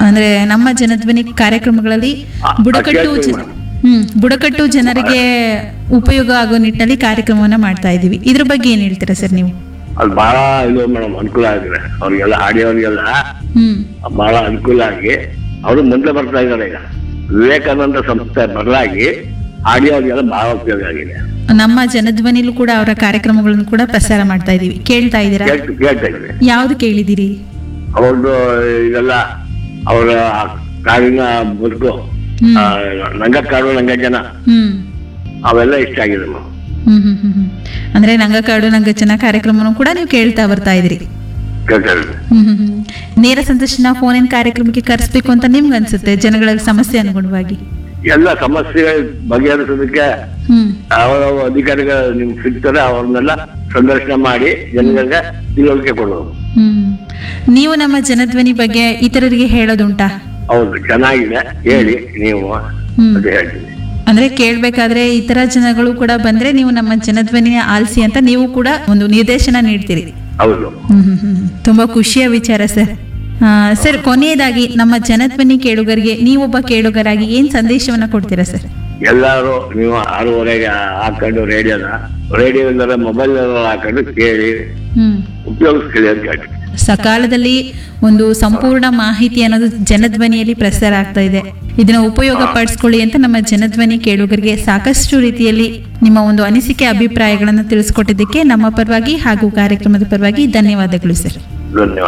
ಅಂದ್ರೆ ನಮ್ಮ ಜನಧ್ವನಿ ಕಾರ್ಯಕ್ರಮಗಳಲ್ಲಿ ಆ, ಬುಡಕಟ್ಟು ಕೇಳ್ತೀನಿ ಜನ- ಮೇಡಮ್. ಹ್ಮ್ ಬುಡಕಟ್ಟು ಜನರಿಗೆ ಉಪಯೋಗ ಆಗೋ ನಿಟ್ಟಿನಲ್ಲಿ ಕಾರ್ಯಕ್ರಮವನ್ನ ಮಾಡ್ತಾ ಇದೀವಿ ಇದ್ರ ಬಗ್ಗೆ ಏನ್ ಹೇಳ್ತೀರಾ ಸರ್ ನೀವು ಅದು ಬಹಳ ಇದು ಮೇಡಮ್ ಅನುಕೂಲ ಆಗಿದೆ ಅವ್ರಿಗೆಲ್ಲ ಆಡಿಯೋರಿಗೆಲ್ಲ ಹ್ಮ್ ಬಹಳ ಅನುಕೂಲ ಆಗಿ ಅವರು ಮುಂದೆ ಬರ್ತಾ ಇದ್ದಾರೆ ಈಗ ವಿವೇಕಾನಂದ ಸಂಸ್ಥೆ ಬದಲಾಗಿ ಆಡಿಯೋರಿಗೆಲ್ಲ ಬಹಳ ಉಪಯೋಗ ಆಗಿದೆ ನಮ್ಮ ಜನಧ್ವನಿಲೂ ಕೂಡ ಅವರ ಕಾರ್ಯಕ್ರಮಗಳನ್ನು ಕೂಡ ಪ್ರಸಾರ ಮಾಡ್ತಾ ಇದೀವಿ ಕೇಳ್ತಾ ಇದ್ದೀರಾ ಕೇಳ್ತ ಕೇಳ್ತಾ ಇದ್ದಾರೆ ಯಾವ್ದು ಕೇಳಿದಿರಿ ಅವ್ರದ್ದು ಇದೆಲ್ಲ ಅವರ ಕಾಡಿನ ಬದುಕು ಹ್ಮ್. ಆ, ನಂಗ ಕಾಡು ನಂಗ ಜನ ಹ್ಮ್ ಅವೆಲ್ಲ ಇಷ್ಟ ಆಗಿದೆ ಮೇಡಮ್ ಹ್ಮ್ ಹ್ಮ್ ಹ್ಮ್ ಹ್ಮ್. ಅಂದ್ರೆ ನಂಗಕಾಡು ನಂಗಚನ ಕಾರ್ಯಕ್ರಮನೂ ಕೂಡ ನೀವು ಕೇಳ್ತಾ ಬರ್ತಾ ಇದ್ರಿ ಕೇಳ್ತಾ ಇದ್ದಾರೆ ಹ್ಮ್ ಹ್ಮ್ ಹ್ಮ್. ನೇರ ಸಂದರ್ಶನ ಫೋನಿನ ಕಾರ್ಯಕ್ರಮಕ್ಕೆ ಕರೆಸ್ಬೇಕು ಅಂತ ನಿಮ್ಗೆ ಅನ್ಸುತ್ತೆ ಜನಗಳ ಸಮಸ್ಯೆ ಅನುಗುಣವಾಗಿ ಎಲ್ಲ ಸಮಸ್ಯೆ ಬಗೆಹರಿಸೋದಕ್ಕೆ ಹ್ಮ್ ಅವರ ಅಧಿಕಾರಿಗಳು ನಿಮ್ಗೆ ಸಿಗ್ತಾರೆ ಅವ್ರನ್ನೆಲ್ಲ ಸಂದರ್ಶನ ಮಾಡಿ ಜನಗಳಿಗೆ ತಿಳುವಳಿಕೆ ಕೊಡೋದು ಹ್ಮ್ ನೀವು ನಮ್ಮ ಜನಧ್ವನಿ ಬಗ್ಗೆ ಇತರರಿಗೆ ಹೇಳೋದುಂಟಾ ಹೌದು ಚೆನ್ನಾಗಿದೆ ಹೇಳಿ ನೀವು ಹ್ಮ್. ಅಂತ ಹೇಳ್ತೀನಿ ಅಂದ್ರೆ ಕೇಳ್ಬೇಕಾದ್ರೆ ಇತರ ಜನಗಳು ಕೂಡ ಬಂದ್ರೆ ನೀವು ನಮ್ಮ ಜನಧ್ವನಿನ ಆಲಿಸಿ ಅಂತ ನೀವು ಕೂಡ ಒಂದು ನಿರ್ದೇಶನ ನೀಡ್ತೀರಿ ಹೌದು ಹ್ಮ್ ಹ್ಮ್ ಹ್ಮ್. ತುಂಬಾ ಖುಷಿಯ ವಿಚಾರ ಸರ್ ಆ, ಸರ್ ಕೊನೆಯದಾಗಿ ನಮ್ಮ ಜನಧ್ವನಿ ಕೇಳುಗರಿಗೆ ನೀವೊಬ್ಬ ಕೇಳುಗರಾಗಿ ಏನ್ ಸಂದೇಶವನ್ನ ಕೊಡ್ತೀರಾ ಸರ್ ಎಲ್ಲರೂ ನೀವು ಆರೂವರೆಗೆ ಹಾಕೊಂಡು ರೇಡಿಯೋನ ರೇಡಿಯೋ ಇಲ್ಲದ್ರೆ ಮೊಬೈಲ್ ಹಾಕೊಂಡು ಕೇಳಿ ಹ್ಮ್ ಉಪಯೋಗಿಸ್ಕೊಳ್ಳಿ ಅಂತ ಹೇಳ್ತೀನಿ ಸಕಾಲದಲ್ಲಿ ಒಂದು ಸಂಪೂರ್ಣ ಮಾಹಿತಿ ಅನ್ನೋದು ಜನಧ್ವನಿಯಲ್ಲಿ ಪ್ರಸಾರ ಆಗ್ತಾ ಇದೆ ಇದನ್ನ ಉಪಯೋಗ ಪಡಿಸ್ಕೊಳ್ಳಿ ಅಂತ ನಮ್ಮ ಜನಧ್ವನಿ ಕೇಳುಗರಿಗೆ ಸಾಕಷ್ಟು ರೀತಿಯಲ್ಲಿ ನಿಮ್ಮ ಒಂದು ಅನಿಸಿಕೆ ಅಭಿಪ್ರಾಯಗಳನ್ನು ತಿಳಿಸ್ಕೊಟ್ಟಿದ್ದಕ್ಕೆ ನಮ್ಮ ಪರವಾಗಿ ಹಾಗೂ ಕಾರ್ಯಕ್ರಮದ ಪರವಾಗಿ ಧನ್ಯವಾದಗಳು ಸರ್ ಧನ್ಯವಾದ